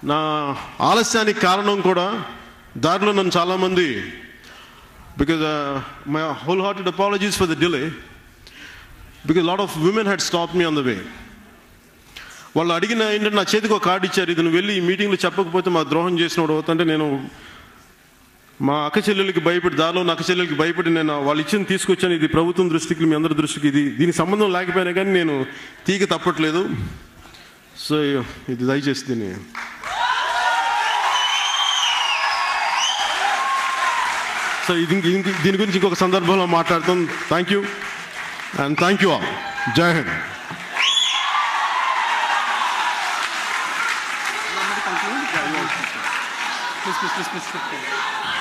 నా ఆలస్యానికి కారణం కూడా దారిలో నన్ను చాలామంది because my wholehearted apologies for the delay because lot of women had stop me on the way వాళ్ళు అడిగిన ఏంటంటే నా చేతికి ఒక కార్డు ఇచ్చారు ఇది నువ్వు వెళ్ళి ఈ మీటింగ్లో చెప్పకపోతే మా ద్రోహం చేసినోడు అవుతుంటే నేను మా అక్క చెల్లెలకి భయపడి దారిలో ఉన్న అక్క చెల్లెలకి భయపడి నేను వాళ్ళు ఇచ్చిన తీసుకొచ్చాను ఇది ప్రభుత్వం దృష్టికి మీ అందరి దృష్టికి ఇది దీనికి సంబంధం లేకపోయినా కానీ నేను తీగ తప్పట్లేదు సో ఇది దయచేసి దీన్ని సో ఇది ఇంక- దీని గురించి ఇంకొక సందర్భంలో మాట్లాడతాం thank you and thank you all జై హింద్ Please, please, please, please.